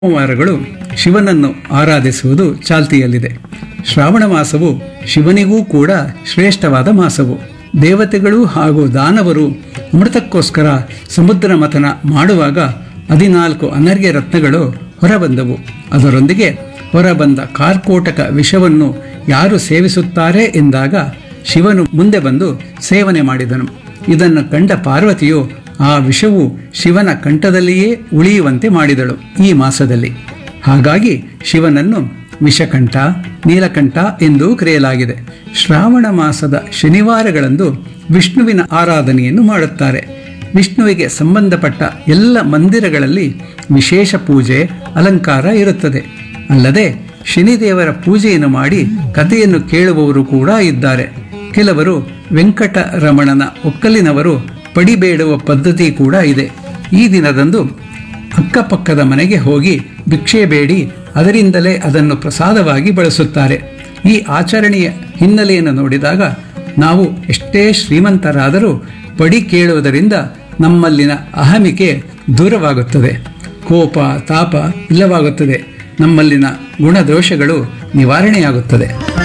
ಸೋಮವಾರಗಳು ಶಿವನನ್ನು ಆರಾಧಿಸುವುದು ಚಾಲ್ತಿಯಲ್ಲಿದೆ ಶ್ರಾವಣ ಮಾಸವು ಶಿವನಿಗೂ ಕೂಡ ಶ್ರೇಷ್ಠವಾದ ಮಾಸವು ದೇವತೆಗಳು ಹಾಗೂ ದಾನವರು ಅಮೃತಕ್ಕೋಸ್ಕರ ಸಮುದ್ರ ಮಥನ ಮಾಡುವಾಗ ಹದಿನಾಲ್ಕು ಅನರ್ಘ್ಯ ರತ್ನಗಳು ಹೊರಬಂದವು ಅದರೊಂದಿಗೆ ಹೊರಬಂದ ಕಾರ್ಕೋಟಕ ವಿಷವನ್ನು ಯಾರು ಸೇವಿಸುತ್ತಾರೆ ಎಂದಾಗ ಶಿವನು ಮುಂದೆ ಬಂದು ಸೇವನೆ ಮಾಡಿದನು ಇದನ್ನು ಕಂಡ ಪಾರ್ವತಿಯು ಆ ವಿಷವು ಶಿವನ ಕಂಠದಲ್ಲಿಯೇ ಉಳಿಯುವಂತೆ ಮಾಡಿದಳು ಈ ಮಾಸದಲ್ಲಿ ಹಾಗಾಗಿ ಶಿವನನ್ನು ವಿಷಕಂಠ ನೀಲಕಂಠ ಎಂದೂ ಕರೆಯಲಾಗಿದೆ ಶ್ರಾವಣ ಮಾಸದ ಶನಿವಾರಗಳಂದು ವಿಷ್ಣುವಿನ ಆರಾಧನೆಯನ್ನು ಮಾಡುತ್ತಾರೆ ವಿಷ್ಣುವಿಗೆ ಸಂಬಂಧಪಟ್ಟ ಎಲ್ಲ ಮಂದಿರಗಳಲ್ಲಿ ವಿಶೇಷ ಪೂಜೆ ಅಲಂಕಾರ ಇರುತ್ತದೆ ಅಲ್ಲದೆ ಶನಿದೇವರ ಪೂಜೆಯನ್ನು ಮಾಡಿ ಕಥೆಯನ್ನು ಕೇಳುವವರು ಕೂಡ ಇದ್ದಾರೆ ಕೆಲವರು ವೆಂಕಟರಮಣನ ಒಕ್ಕಲಿನವರು ಪಡಿಬೇಡುವ ಪದ್ಧತಿ ಕೂಡ ಇದೆ ಈ ದಿನದಂದು ಅಕ್ಕಪಕ್ಕದ ಮನೆಗೆ ಹೋಗಿ ಭಿಕ್ಷೆ ಬೇಡಿ ಅದರಿಂದಲೇ ಅದನ್ನು ಪ್ರಸಾದವಾಗಿ ಬಳಸುತ್ತಾರೆ ಈ ಆಚರಣೆಯ ಹಿನ್ನೆಲೆಯನ್ನು ನೋಡಿದಾಗ ನಾವು ಎಷ್ಟೇ ಶ್ರೀಮಂತರಾದರೂ ಪಡಿ ಕೇಳುವುದರಿಂದ ನಮ್ಮಲ್ಲಿನ ಅಹಮಿಕೆ ದೂರವಾಗುತ್ತದೆ ಕೋಪ ತಾಪ ಇಲ್ಲವಾಗುತ್ತದೆ ನಮ್ಮಲ್ಲಿನ ಗುಣದೋಷಗಳು ನಿವಾರಣೆಯಾಗುತ್ತದೆ